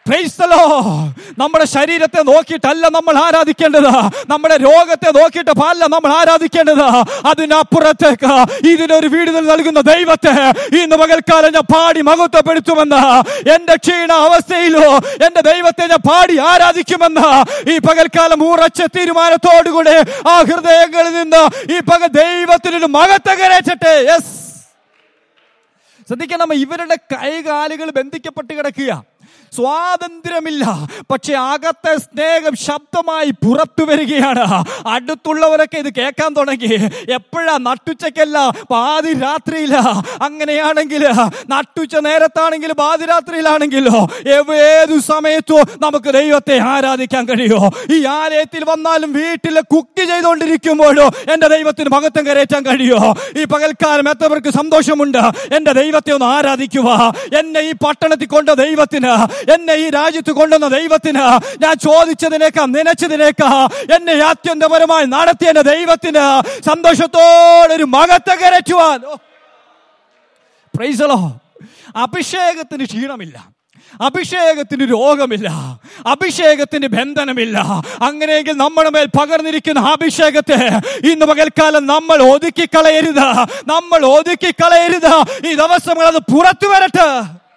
Praise the Lord. നമ്മുടെ ശരീരത്തെ നോക്കിയിട്ടല്ല നമ്മൾ ആരാധിക്കേണ്ടത് നമ്മുടെ രോഗത്തെ നോക്കിയിട്ട് അല്ല നമ്മൾ ആരാധിക്കേണ്ടത് അതിനപ്പുറത്തേക്ക് ഇതിനൊരു വീടുതൽ നൽകുന്ന ദൈവത്തെ ഇന്ന് പകൽക്കാലം ഞാൻ പാടി മഹത്വപ്പെടുത്തുമെന്ന് എന്റെ ക്ഷീണ അവസ്ഥയിലോ എന്റെ ദൈവത്തെ ഞാൻ പാടി ആരാധിക്കുമെന്ന് ഈ പകൽക്കാലം ഉറച്ച തീരുമാനത്തോടുകൂടി ആ ഹൃദയങ്ങളിൽ നിന്ന് ഈ പകൽ ദൈവത്തിനൊരു മകത്തെ കരയച്ചട്ടെ യെസ് ശ്രദ്ധിക്കണം ഇവരുടെ കൈകാലുകൾ ബന്ധിക്കപ്പെട്ട് കിടക്കുക സ്വാതന്ത്ര്യമില്ല പക്ഷെ അകത്തെ സ്നേഹം ശബ്ദമായി പുറത്തു വരികയാണ് അടുത്തുള്ളവരൊക്കെ ഇത് കേൾക്കാൻ തുടങ്ങി എപ്പോഴാ നട്ടുച്ചക്കല്ല പാതി രാത്രിയില അങ്ങനെയാണെങ്കിൽ നട്ടുച്ച നേരത്താണെങ്കിൽ പാതിരാത്രിയിലാണെങ്കിലോ ഏതു സമയത്തോ നമുക്ക് ദൈവത്തെ ആരാധിക്കാൻ കഴിയോ ഈ ആലയത്തിൽ വന്നാലും വീട്ടിൽ കുക്ക് ചെയ്തുകൊണ്ടിരിക്കുമ്പോഴോ എന്റെ ദൈവത്തിന് മഹത്വം കരയറ്റാൻ കഴിയോ ഈ പകൽക്കാലം എത്തവർക്ക് സന്തോഷമുണ്ട് എന്റെ ദൈവത്തെ ഒന്ന് ആരാധിക്കുക എന്നെ ഈ പട്ടണത്തിൽ കൊണ്ട ദൈവത്തിന് എന്നെ ഈ രാജ്യത്ത് കൊണ്ടുവന്ന ദൈവത്തിന് ഞാൻ ചോദിച്ചതിനേക്കാ നനച്ചതിനേക്കാ എന്നെ ആത്യന്തപരമായി നടത്തിയ എന്റെ ദൈവത്തിന് സന്തോഷത്തോടെ ഒരു മകത്തെ കരറ്റുവാൻ പ്രൈസലോ അഭിഷേകത്തിന് ക്ഷീണമില്ല അഭിഷേകത്തിന് രോഗമില്ല അഭിഷേകത്തിന് ബന്ധനമില്ല അങ്ങനെയെങ്കിൽ നമ്മുടെ മേൽ പകർന്നിരിക്കുന്ന അഭിഷേകത്തെ ഇന്ന് പകൽക്കാലം നമ്മൾ ഒതുക്കി കളയരുത് നമ്മൾ ഒതുക്കി കളയരുത് ഈ ദിവസങ്ങൾ അത് പുറത്തു വരട്ടെ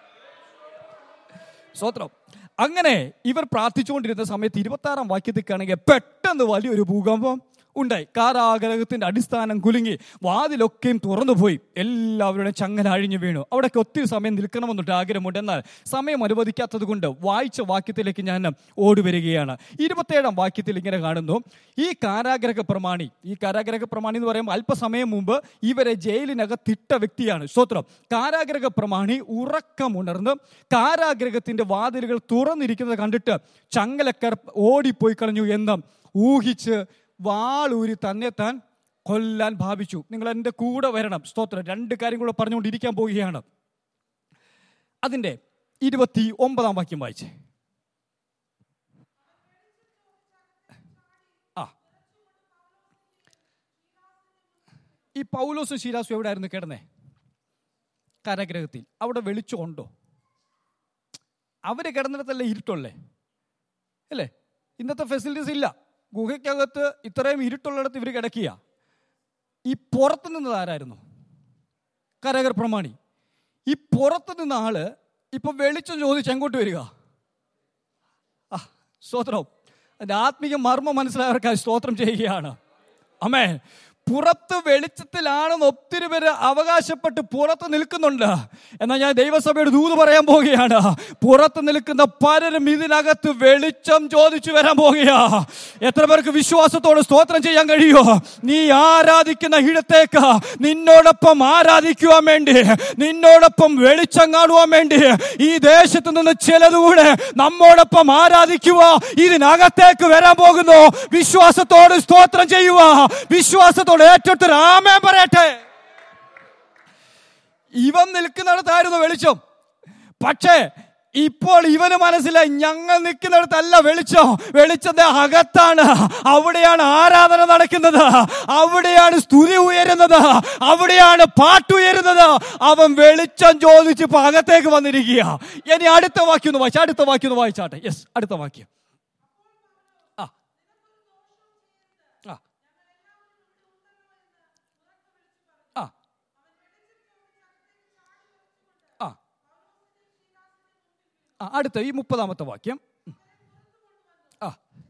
സ്വത്രം അങ്ങനെ ഇവർ പ്രാർത്ഥിച്ചുകൊണ്ടിരുന്ന സമയത്ത് ഇരുപത്തി ആറാം വാക്യത്തിൽ കാണുക പെട്ടെന്ന് വലിയൊരു ഭൂകമ്പം ഉണ്ടായി കാരാഗ്രഹത്തിന്റെ അടിസ്ഥാനം കുലുങ്ങി വാതിലൊക്കെയും തുറന്നുപോയി എല്ലാവരുടെയും ചങ്ങല അഴിഞ്ഞു വീണു അവിടേക്ക് ഒത്തിരി സമയം നിൽക്കണമെന്നിട്ട് ആഗ്രഹമുണ്ട് എന്നാൽ സമയം അനുവദിക്കാത്തത് കൊണ്ട് വായിച്ച വാക്യത്തിലേക്ക് ഞാൻ ഓടിവരികയാണ് ഇരുപത്തേഴാം വാക്യത്തിൽ ഇങ്ങനെ കാണുന്നു ഈ കാരാഗ്രഹ പ്രമാണി ഈ കാരാഗ്രഹ പ്രമാണി എന്ന് പറയുമ്പോൾ അല്പസമയം മുമ്പ് ഇവരെ ജയിലിനകത്തിട്ട വ്യക്തിയാണ് സ്തോത്രം കാരാഗ്രഹ പ്രമാണി ഉറക്കമുണർന്ന് കാരാഗ്രഹത്തിന്റെ വാതിലുകൾ തുറന്നിരിക്കുന്നത് കണ്ടിട്ട് ചങ്ങലക്കർ ഓടിപ്പോയി കളഞ്ഞു എന്ന് ഊഹിച്ച് വാളൂരി തന്നെ താൻ കൊല്ലാൻ ഭാവിച്ചു നിങ്ങൾ എൻ്റെ കൂടെ വരണം സ്തോത്രം രണ്ട് കാര്യം കൂടെ പറഞ്ഞുകൊണ്ടിരിക്കാൻ പോവുകയാണ് അതിൻ്റെ ഇരുപത്തി ഒമ്പതാം വാക്യം വായിച്ചേ ആ ഈ പൗലോസും ശീലാസും എവിടെയായിരുന്നു കിടന്നേ കാരാഗ്രഹത്തിൽ അവിടെ വെളിച്ചമുണ്ടോ അവര് കിടന്നിടത്തല്ലേ ഇരുട്ടുള്ളേ അല്ലേ ഇന്നത്തെ ഫെസിലിറ്റീസ് ഇല്ല ഗുഹയ്ക്കകത്ത് ഇത്രയും ഇരുട്ടുള്ളിടത്ത് ഇവർ കിടക്കുക ഈ പുറത്ത് നിന്നത് ആരായിരുന്നു കരകർ പ്രമാണി ഈ പുറത്ത് നിന്ന ആള് ഇപ്പൊ വെളിച്ചം ചോദിച്ച് എങ്ങോട്ട് വരിക ആ സ്തോത്രം അതിന്റെ ആത്മീയ മർമ്മം മനസ്സിലായവർക്കായി സ്തോത്രം ചെയ്യുകയാണ് അമ്മേ പുറത്ത് വെളിച്ചത്തിലാണെന്ന് ഒത്തിരി പേര് അവകാശപ്പെട്ട് പുറത്ത് നിൽക്കുന്നുണ്ട് എന്നാൽ ഞാൻ ദൈവസഭയുടെ ദൂത് പറയാൻ പോവുകയാണ് പുറത്ത് നിൽക്കുന്ന പലരും ഇതിനകത്ത് വെളിച്ചം ചോദിച്ചു വരാൻ പോകുകയാ എത്ര പേർക്ക് വിശ്വാസത്തോട് സ്തോത്രം ചെയ്യാൻ കഴിയോ നീ ആരാധിക്കുന്ന ഇടത്തേക്ക് നിന്നോടൊപ്പം ആരാധിക്കുവാൻ വേണ്ടി നിന്നോടൊപ്പം വെളിച്ചം കാണുവാൻ വേണ്ടി ഈ ദേശത്ത് നിന്ന് ചിലതുകൂടെ നമ്മോടൊപ്പം ആരാധിക്കുക ഇതിനകത്തേക്ക് വരാൻ പോകുന്നു വിശ്വാസത്തോട് സ്തോത്രം ചെയ്യുക വിശ്വാസത്തോട് ഏറ്റെടുത്ത് രാമേ പറയട്ടെ ഇവൻ നിൽക്കുന്നിടത്തായിരുന്നു വെളിച്ചം പക്ഷേ ഇപ്പോൾ ഇവന് മനസ്സിലായി ഞങ്ങൾ നിൽക്കുന്നിടത്തല്ല വെളിച്ചം വെളിച്ചത്തെ അകത്താണ് അവിടെയാണ് ആരാധന നടക്കുന്നത് അവിടെയാണ് സ്തുതി ഉയരുന്നത് അവിടെയാണ് പാട്ടുയരുന്നത് അവൻ വെളിച്ചം ചോദിച്ച് ഇപ്പൊ അകത്തേക്ക് വന്നിരിക്കുക ഇനി അടുത്ത വാക്യം ഒന്ന് വായിച്ച അടുത്ത വാക്യം ഒന്ന് വായിച്ചാട്ടെ യെസ് അടുത്ത വാക്യം ആ ആ ആ ആ ആ അടുത്ത ഈ മുപ്പതാമത്തെ വാക്യം ഉം. ആ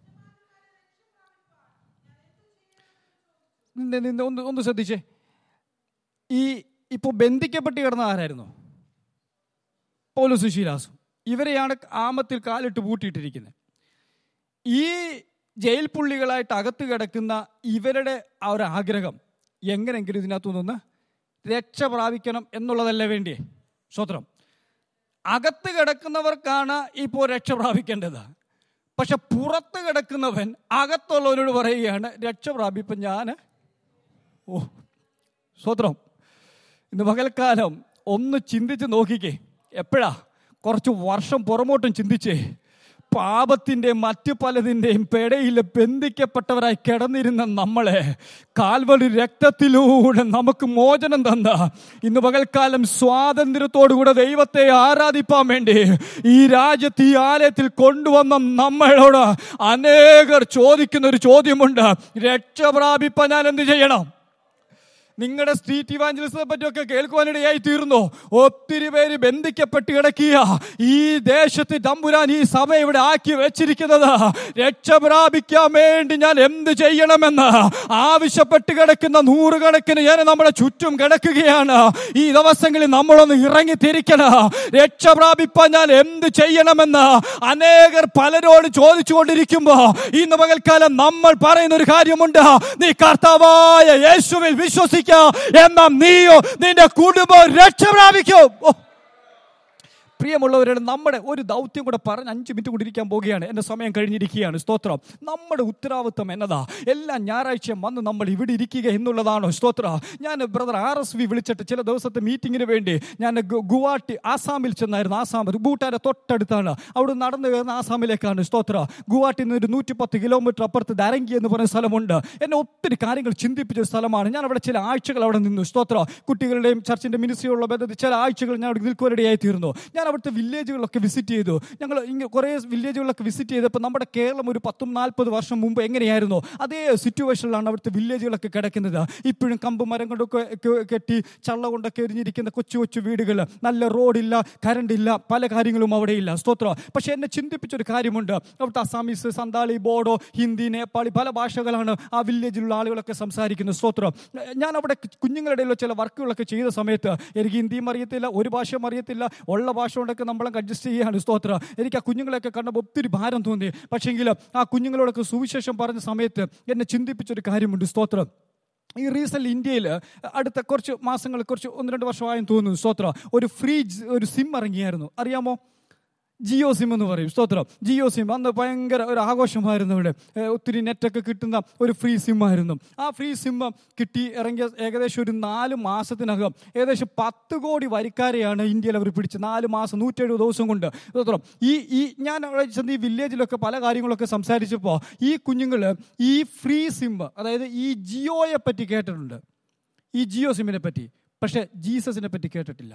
നിന്ന് നിന്ന് ഒന്ന് ഒന്ന് ശ്രദ്ധിച്ചേ ഈ ഇപ്പൊ ബന്ധിക്കപ്പെട്ട് കിടന്ന ആരായിരുന്നു പൗലോസും ശീലാസും ഇവരെയാണ് ആമത്തിൽ കാലിട്ട് പൂട്ടിയിട്ടിരിക്കുന്നത് ഈ ജയിൽ പുള്ളികളായിട്ട് അകത്ത് കിടക്കുന്ന ഇവരുടെ ആ ഒരു ആഗ്രഹം എങ്ങനെങ്കിലും ഇതിനകത്തു നിന്ന് രക്ഷ പ്രാപിക്കണം എന്നുള്ളതല്ല വേണ്ടിയേ സ്വത്രം അകത്ത് കിടക്കുന്നവർക്കാണ് ഇപ്പോൾ രക്ഷ പ്രാപിക്കേണ്ടത് പക്ഷെ പുറത്ത് കിടക്കുന്നവൻ അകത്തുള്ളവരോട് പറയുകയാണ് രക്ഷ പ്രാപിപ്പം ഞാൻ ഓ സ്വത്രം ഇന്ന് പകൽക്കാലം ഒന്ന് ചിന്തിച്ച് നോക്കിക്കേ എപ്പോഴാ കുറച്ച് വർഷം പുറമോട്ടും ചിന്തിച്ചേ പാപത്തിന്റെയും മറ്റു പലതിന്റെയും പെടയിൽ ബന്ധിക്കപ്പെട്ടവരായി കിടന്നിരുന്ന നമ്മളെ കാൽവഴി രക്തത്തിലൂടെ നമുക്ക് മോചനം തന്ന ഇന്ന് പകൽക്കാലം സ്വാതന്ത്ര്യത്തോടുകൂടെ ദൈവത്തെ ആരാധിപ്പാൻ വേണ്ടി ഈ രാജ്യത്ത് ഈ ആലയത്തിൽ കൊണ്ടുവന്ന നമ്മളോട് അനേകർ ചോദിക്കുന്ന ഒരു ചോദ്യമുണ്ട് രക്ഷ പ്രാപിപ്പാൻ ഞാൻ എന്ത് ചെയ്യണം നിങ്ങളുടെ സ്ട്രീറ്റ് ഇവാഞ്ചലിസത്തെ പറ്റിയൊക്കെ കേൾക്കുവാനിടയായി തീർന്നു ഒത്തിരി പേര് ബന്ധിക്കപ്പെട്ട് കിടക്കിയ ഈ ദേശത്ത് തമ്പുരാൻ ഈ സഭ ഇവിടെ ആക്കി വെച്ചിരിക്കുന്നത് രക്ഷ പ്രാപിക്കാൻ വേണ്ടി ഞാൻ എന്ത് ചെയ്യണമെന്ന് ആവശ്യപ്പെട്ട് കിടക്കുന്ന നൂറുകണക്കിന് ഞാൻ നമ്മുടെ ചുറ്റും കിടക്കുകയാണ് ഈ ദിവസങ്ങളിൽ നമ്മളൊന്ന് ഇറങ്ങി തിരിക്കണം രക്ഷ പ്രാപിപ്പാൻ ഞാൻ എന്ത് ചെയ്യണമെന്ന് അനേകർ പലരോട് ചോദിച്ചുകൊണ്ടിരിക്കുമ്പോ ഇന്ന് പകൽക്കാലം നമ്മൾ പറയുന്ന ഒരു കാര്യമുണ്ട് നീ കർത്താവായ യേശുവിൽ വിശ്വസിക്കുക എന്നാൽ നീയോ നിന്റെ കുടുംബം രക്ഷ പ്രാപിക്കും ഓ പ്രിയമുള്ളവരുടെ നമ്മുടെ ഒരു ദൗത്യം കൂടെ പറഞ്ഞ് അഞ്ച് മിനിറ്റ് കൂടി ഇരിക്കാൻ പോവുകയാണ് എൻ്റെ സമയം കഴിഞ്ഞിരിക്കുകയാണ് സ്തോത്രം നമ്മുടെ ഉത്തരവാദിത്വം എന്നതാ എല്ലാ ഞായറാഴ്ചയും വന്ന് നമ്മൾ ഇവിടെ ഇരിക്കുക എന്നുള്ളതാണോ സ്തോത്ര ഞാൻ ബ്രദർ ആർ എസ് വി വിളിച്ചിട്ട് ചില ദിവസത്തെ മീറ്റിങ്ങിന് വേണ്ടി ഞാൻ ഗു- ഗുവാഹട്ടി ആസാമിൽ ചെന്നായിരുന്നു ആസാം ഭൂട്ടാന്റെ തൊട്ടടുത്താണ് അവിടെ നടന്നു കയറുന്ന ആസാമിലേക്കാണ് സ്തോത്ര ഗുവാഹട്ടിയിൽ നിന്ന് ഒരു നൂറ്റി പത്ത് കിലോമീറ്റർ അപ്പുറത്ത് ദരങ്കി എന്ന് പറയുന്ന സ്ഥലമുണ്ട് എന്നെ ഒത്തിരി കാര്യങ്ങൾ ചിന്തിപ്പിച്ച ഒരു സ്ഥലമാണ് ഞാൻ അവിടെ ചില ആഴ്ചകൾ അവിടെ നിന്നു സ്തോത്ര കുട്ടികളുടെയും ചർച്ചിന്റെ മിനിസ്ട്രിയുള്ള ബന്ധത്തിൽ ചില ആഴ്ചകൾ ഞാൻ അവിടെ നിൽക്കുവാനിടയായി തീർന്നു ഞാൻ അവിടുത്തെ വില്ലേജുകളൊക്കെ വിസിറ്റ് ചെയ്തു ഞങ്ങൾ ഇങ്ങനെ കുറേ വില്ലേജുകളൊക്കെ വിസിറ്റ് ചെയ്തപ്പോൾ നമ്മുടെ കേരളം ഒരു പത്തും നാൽപ്പത് വർഷം മുമ്പ് എങ്ങനെയായിരുന്നു അതേ സിറ്റുവേഷനിലാണ് അവിടുത്തെ വില്ലേജുകളൊക്കെ കിടക്കുന്നത് ഇപ്പോഴും കമ്പ് മരം കൊണ്ടൊക്കെ കെ- കെട്ടി ചള്ള കൊണ്ടൊക്കെ എരിഞ്ഞിരിക്കുന്ന കൊച്ചു കൊച്ചു വീടുകൾ നല്ല റോഡില്ല കറണ്ട് ഇല്ല പല കാര്യങ്ങളും അവിടെ ഇല്ല സ്തോത്രം പക്ഷെ എന്നെ ചിന്തിപ്പിച്ചൊരു കാര്യമുണ്ട് അവിടുത്തെ അസാമീസ് സന്താളി ബോഡോ ഹിന്ദി നേപ്പാളി പല ഭാഷകളാണ് ആ വില്ലേജിലുള്ള ആളുകളൊക്കെ സംസാരിക്കുന്നത് സ്തോത്രം ഞാൻ അവിടെ കുഞ്ഞുങ്ങളുടെ ഇടയിലുള്ള ചില വർക്കുകളൊക്കെ ചെയ്ത സമയത്ത് എനിക്ക് ഹിന്ദിയും അറിയത്തില്ല ഒരു ഭാഷയും അറിയത്തില്ല ഉള്ള ഭാഷ കൊണ്ടൊക്കെ നമ്മളൊക്കെ അഡ്ജസ്റ്റ് ചെയ്യാണ് സ്തോത്ര എനിക്ക് ആ കുഞ്ഞുങ്ങളെയൊക്കെ കണ്ടപ്പോൾ ഒത്തിരി ഭാരം തോന്നി പക്ഷേങ്കിൽ ആ കുഞ്ഞുങ്ങളോടൊക്കെ സുവിശേഷം പറഞ്ഞ സമയത്ത് എന്നെ ചിന്തിപ്പിച്ചൊരു കാര്യമുണ്ട് സ്തോത്രം ഈ റീസെന്റ് ഇന്ത്യയിൽ അടുത്ത കുറച്ച് മാസങ്ങൾ കുറച്ച് ഒന്ന് രണ്ട് വർഷമായെന്ന് തോന്നുന്നു സ്തോത്ര ഒരു ഫ്രീ ജ്- ഒരു സിം ഇറങ്ങിയായിരുന്നു അറിയാമോ ജിയോ സിം എന്ന് പറയും സ്തോത്രം ജിയോ സിം അന്ന് ഭയങ്കര ഒരു ആഘോഷമായിരുന്നു ഇവിടെ ഏഹ് ഒത്തിരി നെറ്റൊക്കെ കിട്ടുന്ന ഒരു ഫ്രീ സിം ആയിരുന്നു ആ ഫ്രീ സിം കിട്ടി ഇറങ്ങിയ ഏകദേശം ഒരു നാല് മാസത്തിനകം ഏകദേശം പത്ത് കോടി വരിക്കാരെയാണ് ഇന്ത്യയിൽ അവർ പിടിച്ചത് നാല് മാസം നൂറ്റെഴുപത് ദിവസം കൊണ്ട് സ്തോത്രം ഈ ഈ ഞാൻ അവിടെ ചെന്ന് ഈ വില്ലേജിലൊക്കെ പല കാര്യങ്ങളൊക്കെ സംസാരിച്ചപ്പോൾ ഈ കുഞ്ഞുങ്ങൾ ഈ ഫ്രീ സിം അതായത് ഈ ജിയോയെ പറ്റി കേട്ടിട്ടുണ്ട് ഈ ജിയോ സിമ്മിനെ പറ്റി പക്ഷേ ജീസസിനെ പറ്റി കേട്ടിട്ടില്ല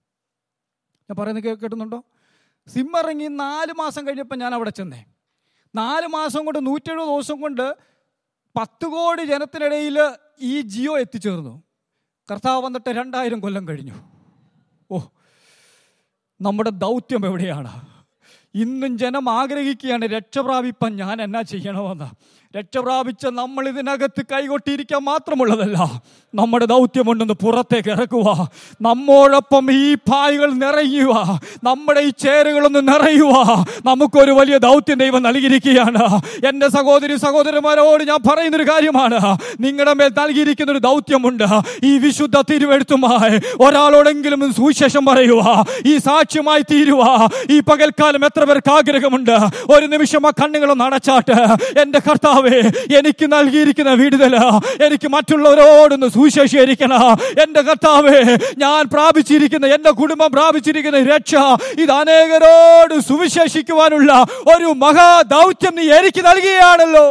ഞാൻ പറയുന്നത് കേ- കേട്ടുന്നുണ്ടോ സിം ഇറങ്ങി നാല് മാസം കഴിഞ്ഞപ്പോൾ ഞാൻ അവിടെ ചെന്നേ നാല് മാസം കൊണ്ട് നൂറ്റെഴുപത് ദിവസം കൊണ്ട് പത്ത് കോടി ജനത്തിനിടയിൽ ഈ ജിയോ എത്തിച്ചേർന്നു കർത്താവ് വന്നിട്ട് രണ്ടായിരം കൊല്ലം കഴിഞ്ഞു ഓ നമ്മുടെ ദൗത്യം എവിടെയാണ് ഇന്നും ജനം ആഗ്രഹിക്കുകയാണ് രക്ഷപ്രാപിപ്പാൻ ഞാൻ എന്നാ ചെയ്യണമെന്ന് രക്ഷപ്രാപിച്ച നമ്മൾ ഇതിനകത്ത് കൈകൊട്ടിയിരിക്കാൻ മാത്രമുള്ളതല്ല നമ്മുടെ ദൗത്യമുണ്ടെന്ന് പുറത്തേക്ക് ഇറക്കുക നമ്മോടൊപ്പം ഈ പായകൾ നിറയുക നമ്മുടെ ഈ ചേരുകളൊന്ന് നിറയുക നമുക്കൊരു വലിയ ദൗത്യം ദൈവം നൽകിയിരിക്കുകയാണ് എൻ്റെ സഹോദരി സഹോദരന്മാരോട് ഞാൻ പറയുന്നൊരു കാര്യമാണ് നിങ്ങളുടെ മേൽ നൽകിയിരിക്കുന്ന ഒരു ദൗത്യമുണ്ട് ഈ വിശുദ്ധ തിരുവെഴുത്തുമായി ഒരാളോടെങ്കിലും ഒന്ന് സുവിശേഷം പറയുക ഈ സാക്ഷ്യമായി തീരുക ഈ പകൽക്കാലം എത്ര പേർക്ക് ആഗ്രഹമുണ്ട് ഒരു നിമിഷം ആ കണ്ണുകളൊന്ന് അടച്ചാട്ട് എന്റെ കർത്താവേ എനിക്ക് നൽകിയിരിക്കുന്ന വിടുതല എനിക്ക് മറ്റുള്ളവരോടൊന്ന് സുവിശേഷീകരിക്കണം എന്റെ കർത്താവേ ഞാൻ പ്രാപിച്ചിരിക്കുന്ന എന്റെ കുടുംബം പ്രാപിച്ചിരിക്കുന്ന രക്ഷ ഇത് അനേകരോട് സുവിശേഷിക്കുവാനുള്ള ഒരു മഹാദൗത്യം നീ എനിക്ക് നൽകുകയാണല്ലോ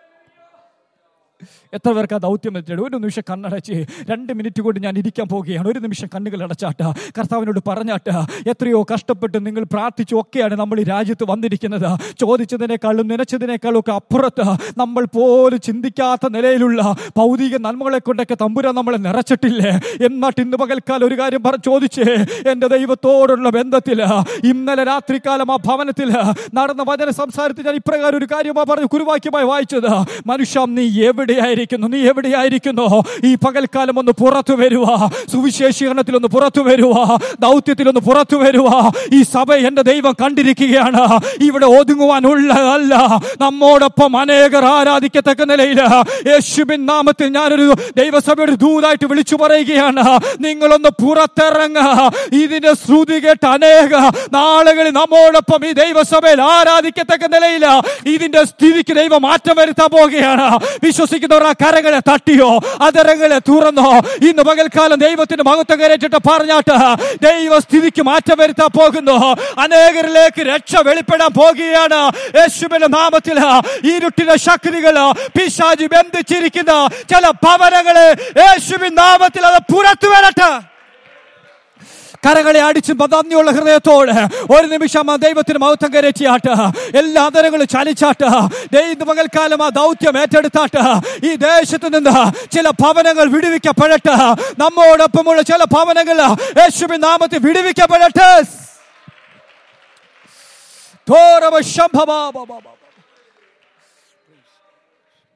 എത്ര പേർക്ക് ആ ദൗത്യം എത്തിയിട്ട് ഒരു നിമിഷം കണ്ണടച്ച് രണ്ട് മിനിറ്റ് കൊണ്ട് ഞാൻ ഇരിക്കാൻ പോവുകയാണ് ഒരു നിമിഷം കണ്ണുകൾ അടച്ചാട്ട കർത്താവിനോട് പറഞ്ഞാട്ട എത്രയോ കഷ്ടപ്പെട്ട് നിങ്ങൾ പ്രാർത്ഥിച്ചു ഒക്കെയാണ് നമ്മൾ ഈ രാജ്യത്ത് വന്നിരിക്കുന്നത് ചോദിച്ചതിനേക്കാളും നനച്ചതിനേക്കാളും ഒക്കെ അപ്പുറത്ത് നമ്മൾ പോലും ചിന്തിക്കാത്ത നിലയിലുള്ള ഭൗതിക നന്മകളെ കൊണ്ടൊക്കെ തമ്പുരാൻ നമ്മളെ നിറച്ചിട്ടില്ലേ എന്നിട്ട് ഇന്ന് പകൽക്കാലം ഒരു കാര്യം പറ ചോദിച്ചേ എൻ്റെ ദൈവത്തോടുള്ള ബന്ധത്തിൽ ഇന്നലെ രാത്രികാലം ആ ഭവനത്തിൽ നടന്ന വചന സംസാരത്തിൽ ഞാൻ ഇപ്രകാരം ഒരു കാര്യമാ പറഞ്ഞ് കുരുവാക്യമായി വായിച്ചത് മനുഷ്യ നീ എവിടെയായിരിക്കുന്നു നീ എവിടെയായിരിക്കുന്നു ഈ പകൽക്കാലം ഒന്ന് പുറത്തു വരുക സുവിശേഷീകരണത്തിൽ ഒന്ന് പുറത്തു വരുക ദൗത്യത്തിൽ ഒന്ന് പുറത്തു വരുക ഈ സഭ എന്റെ ദൈവം കണ്ടിരിക്കുകയാണ് ഇവിടെ ഒതുങ്ങുവാനുള്ളതല്ല നമ്മോടൊപ്പം അനേകർ ആരാധിക്കത്തക്ക നിലയിൽ യേശുബിൻ നാമത്തിൽ ഞാനൊരു ദൈവസഭയുടെ ദൂതായിട്ട് വിളിച്ചു പറയുകയാണ് നിങ്ങളൊന്ന് പുറത്തിറങ്ങുക ഇതിന്റെ ശ്രുതി കേട്ട് അനേക നാളുകളിൽ നമ്മോടൊപ്പം ഈ ദൈവസഭയിൽ ആരാധിക്കത്തക്ക നിലയിൽ ഇതിന്റെ സ്ഥിതിക്ക് ദൈവം മാറ്റം വരുത്താൻ പോവുകയാണ് വിശ്വസിക്കുന്നവർ ആ കരങ്ങളെ തട്ടിയോ അതരങ്ങളെ തുറന്നോ ഇന്ന് പകൽക്കാലം ദൈവത്തിന്റെ മഹത്വം കയറ്റിട്ട് പറഞ്ഞാട്ട് ദൈവസ്ഥിതിക്ക് മാറ്റം വരുത്താൻ പോകുന്നു അനേകരിലേക്ക് രക്ഷ വെളിപ്പെടാൻ പോകുകയാണ് യേശുവിന്റെ നാമത്തിൽ ഇരുട്ടിന്റെ ശക്തികൾ പിശാജി ബന്ധിച്ചിരിക്കുന്ന ചില ഭവനങ്ങളെ യേശുവിൻ നാമത്തിൽ അത് പുറത്തു വരട്ടെ കരകളെ അടിച്ച് നന്ദിയുള്ള ഹൃദയത്തോട് ഒരു നിമിഷം ആ ദൈവത്തിന് മഹത്വം കയറ്റിയാട്ട് എല്ലാ അതരങ്ങളും ചലിച്ചാട്ട് ദൈവ പകൽക്കാലം ആ ദൗത്യം ഏറ്റെടുത്താട്ട് ഈ ദേശത്ത് നിന്ന് ചില ഭവനങ്ങൾ വിടുവിക്കപ്പെടട്ടെ നമ്മോടൊപ്പമുള്ള ചില ഭവനങ്ങൾ യേശുവിൻ നാമത്തിൽ വിടുവിക്കപ്പെടട്ടെ ഘോരവ ശംഭവാ